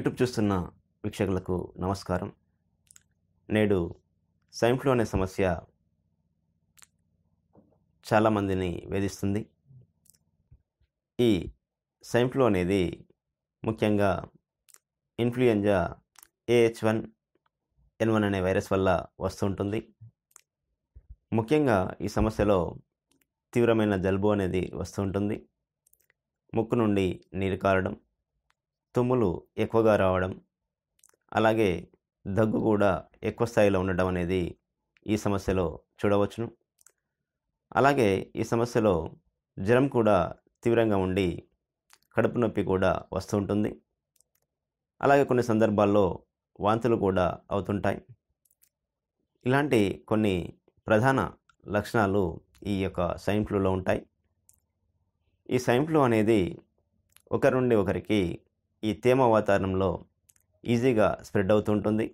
YouTube చూస్తున్న వీక్షకులకు నమస్కారం నేడు స్వైన్ ఫ్లూ అనే సమస్య చాలామందిని వేధిస్తుంది ఈ స్వైన్ ఫ్లూ అనేది ముఖ్యంగా influenza A H one N one అనే వైరస్ వల్ల వస్తుంటుంది ముఖ్యంగా ఈ సమస్యలో తీవ్రమైన జలుబు అనేది వస్తూ ఉంటుంది ముక్కు నుండి నీరు కారడం తుమ్ములు ఎక్కువగా రావడం అలాగే దగ్గు కూడా ఎక్కువ స్థాయిలో ఉండడం అనేది ఈ సమస్యలో చూడవచ్చును అలాగే ఈ సమస్యలో జ్వరం కూడా తీవ్రంగా ఉండి కడుపు నొప్పి కూడా వస్తూ ఉంటుంది అలాగే కొన్ని సందర్భాల్లో వాంతులు కూడా అవుతుంటాయి ఇలాంటి కొన్ని ప్రధాన లక్షణాలు ఈ యొక్క స్వైన్ ఫ్లూలో ఉంటాయి ఈ స్వైన్ ఫ్లూ అనేది ఒకరి నుండి ఒకరికి ఈ తేమ వాతావరణంలో ఈజీగా స్ప్రెడ్ అవుతుంటుంది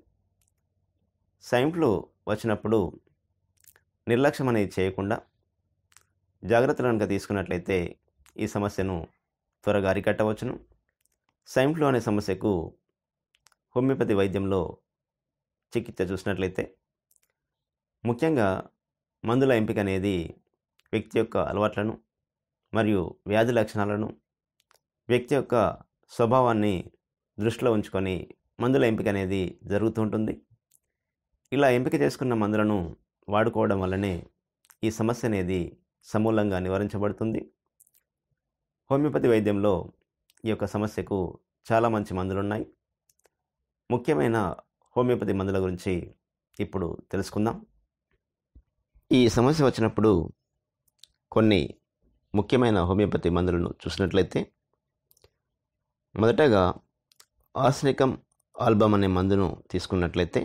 స్వైన్ ఫ్లూ వచ్చినప్పుడు నిర్లక్ష్యం అనేది చేయకుండా జాగ్రత్తలు కనుక తీసుకున్నట్లయితే ఈ సమస్యను త్వరగా అరికట్టవచ్చును స్వైన్ ఫ్లూ అనే సమస్యకు హోమియోపతి వైద్యంలో చికిత్స చూసినట్లయితే ముఖ్యంగా మందుల ఎంపిక అనేది వ్యక్తి యొక్క అలవాట్లను మరియు వ్యాధి లక్షణాలను వ్యక్తి యొక్క స్వభావాన్ని దృష్టిలో ఉంచుకొని మందుల ఎంపిక అనేది జరుగుతూ ఉంటుంది ఇలా ఎంపిక చేసుకున్న మందులను వాడుకోవడం వల్లనే ఈ సమస్య అనేది సమూలంగా నివారించబడుతుంది హోమియోపతి వైద్యంలో ఈ యొక్క సమస్యకు చాలా మంచి మందులు ఉన్నాయి ముఖ్యమైన హోమియోపతి మందుల గురించి ఇప్పుడు తెలుసుకుందాం ఈ సమస్య వచ్చినప్పుడు కొన్ని ముఖ్యమైన హోమియోపతి మందులను చూసినట్లయితే మొదటగా ఆస్నికం ఆల్బమ్ అనే మందును తీసుకున్నట్లయితే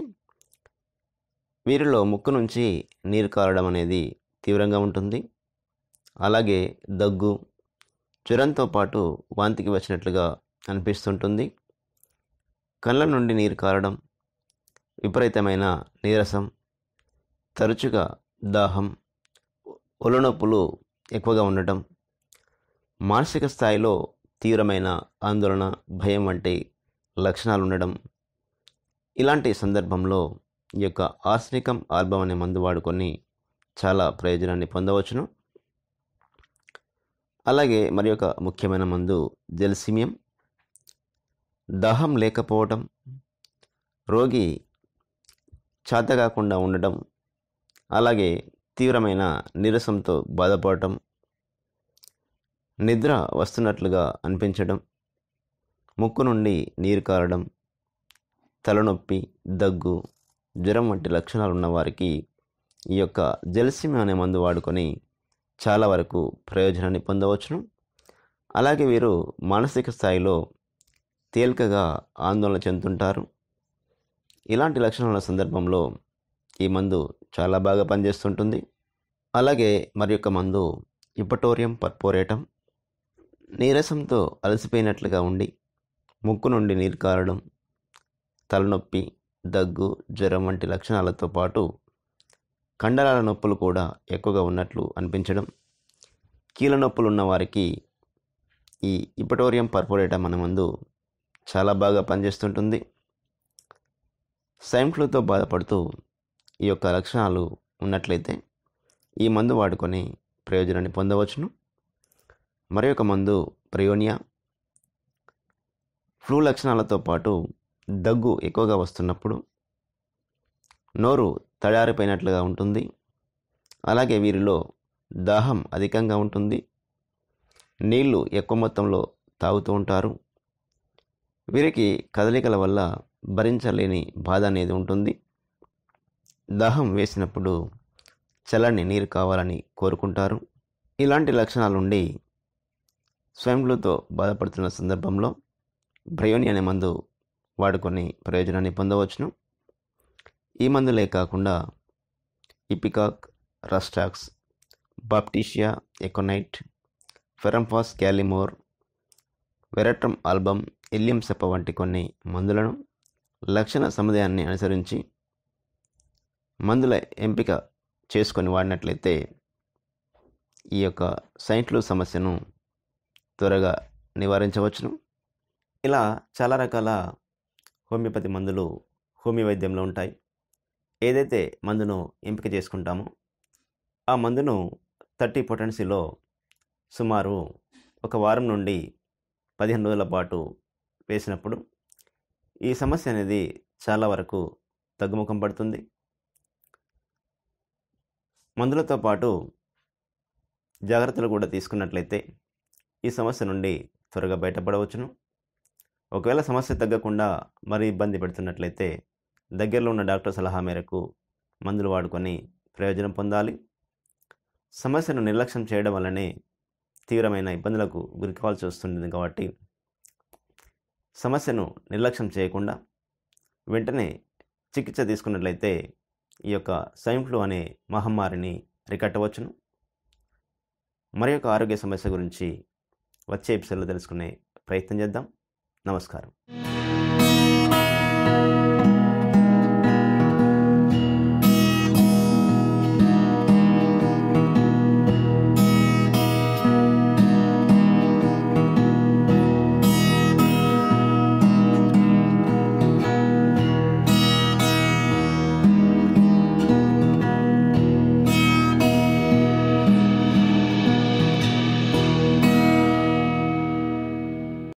వీరిలో ముక్కు నుంచి నీరు కారడం అనేది తీవ్రంగా ఉంటుంది అలాగే దగ్గు జ్వరంతో పాటు వాంతికి వచ్చినట్లుగా అనిపిస్తుంటుంది కళ్ళ నుండి నీరు కారడం విపరీతమైన నీరసం తరచుగా దాహం ఒళ్ళనొప్పులు ఎక్కువగా ఉండటం మానసిక స్థాయిలో తీవ్రమైన ఆందోళన భయం వంటి లక్షణాలు ఉండడం ఇలాంటి సందర్భంలో ఈ యొక్క ఆర్స్నికం ఆల్బమ్ అనే మందు వాడుకొని చాలా ప్రయోజనాన్ని పొందవచ్చును అలాగే మరి ఒక ముఖ్యమైన మందు జెల్సిమియం దాహం లేకపోవటం రోగి చేతకాకుండా ఉండటం అలాగే తీవ్రమైన నీరసంతో బాధపడటం నిద్ర వస్తున్నట్లుగా అనిపించడం ముక్కు నుండి నీరు కారడం తలనొప్పి దగ్గు జ్వరం వంటి లక్షణాలు ఉన్న వారికి ఈ యొక్క జెల్సిమ్ అనే మందు వాడుకొని చాలా వరకు ప్రయోజనాన్ని పొందవచ్చును అలాగే వీరు మానసిక స్థాయిలో తేలికగా ఆందోళన చెందుతుంటారు ఇలాంటి లక్షణాల సందర్భంలో ఈ మందు చాలా బాగా పనిచేస్తుంటుంది అలాగే మరి యొక్క మందు ఇపటోరియం పర్పోరేటం నీరసంతో అలసిపోయినట్లుగా ఉండి ముక్కు నుండి నీరు కారడం తలనొప్పి దగ్గు జ్వరం వంటి లక్షణాలతో పాటు కండరాల నొప్పులు కూడా ఎక్కువగా ఉన్నట్లు అనిపించడం కీళ్ళ నొప్పులు ఉన్న వారికి ఈ ఇపటోరియం పర్పోరేటం అనే మందు చాలా బాగా పనిచేస్తుంటుంది స్వైన్ ఫ్లూతో బాధపడుతూ ఈ యొక్క లక్షణాలు ఉన్నట్లయితే ఈ మందు వాడుకొని ప్రయోజనాన్ని పొందవచ్చును మరి ఒక మందు ప్రయోనియా ఫ్లూ లక్షణాలతో పాటు దగ్గు ఎక్కువగా వస్తున్నప్పుడు నోరు తడారిపోయినట్లుగా ఉంటుంది అలాగే వీరిలో దాహం అధికంగా ఉంటుంది నీళ్లు ఎక్కువ మొత్తంలో తాగుతూ ఉంటారు వీరికి కదలికల వల్ల భరించలేని బాధ అనేది ఉంటుంది దాహం వేసినప్పుడు చల్లని నీరు కావాలని కోరుకుంటారు ఇలాంటి లక్షణాలు ఉండి స్వయం ఫ్లూతో బాధపడుతున్న సందర్భంలో బ్రయోని అనే మందు వాడుకొని ప్రయోజనాన్ని పొందవచ్చును ఈ మందులే కాకుండా ipecac rhus tox baptisia aconite ferrum phos kali mur veratrum album allium cepa వంటి కొన్ని మందులను లక్షణ సముదాయాన్ని అనుసరించి మందుల ఎంపిక చేసుకొని వాడినట్లయితే ఈ యొక్క సైంట్లు సమస్యను త్వరగా నివారించవచ్చును ఇలా చాలా రకాల హోమియోపతి మందులు హోమియో వైద్యంలో ఉంటాయి ఏదైతే మందును ఎంపిక చేసుకుంటామో ఆ మందును థర్టీ పొటెన్సీలో సుమారు ఒక వారం నుండి పదిహేను రోజుల పాటు వేసినప్పుడు ఈ సమస్య అనేది చాలా వరకు తగ్గుముఖం పడుతుంది మందులతో పాటు జాగ్రత్తలు కూడా తీసుకున్నట్లయితే ఈ సమస్య నుండి త్వరగా బయటపడవచ్చును ఒకవేళ సమస్య తగ్గకుండా మరీ ఇబ్బంది పెడుతున్నట్లయితే దగ్గరలో ఉన్న డాక్టర్ సలహా మేరకు మందులు వాడుకొని ప్రయోజనం పొందాలి సమస్యను నిర్లక్ష్యం చేయడం వల్లనే తీవ్రమైన ఇబ్బందులకు గురి కావాల్సి వస్తుంది కాబట్టి సమస్యను నిర్లక్ష్యం చేయకుండా వెంటనే చికిత్స తీసుకున్నట్లయితే ఈ యొక్క స్వైన్ ఫ్లూ అనే మహమ్మారిని అరికట్టవచ్చును మరి యొక్క ఆరోగ్య సమస్య గురించి వచ్చే ఎపిసోడ్లో తెలుసుకునే ప్రయత్నం చేద్దాం నమస్కారం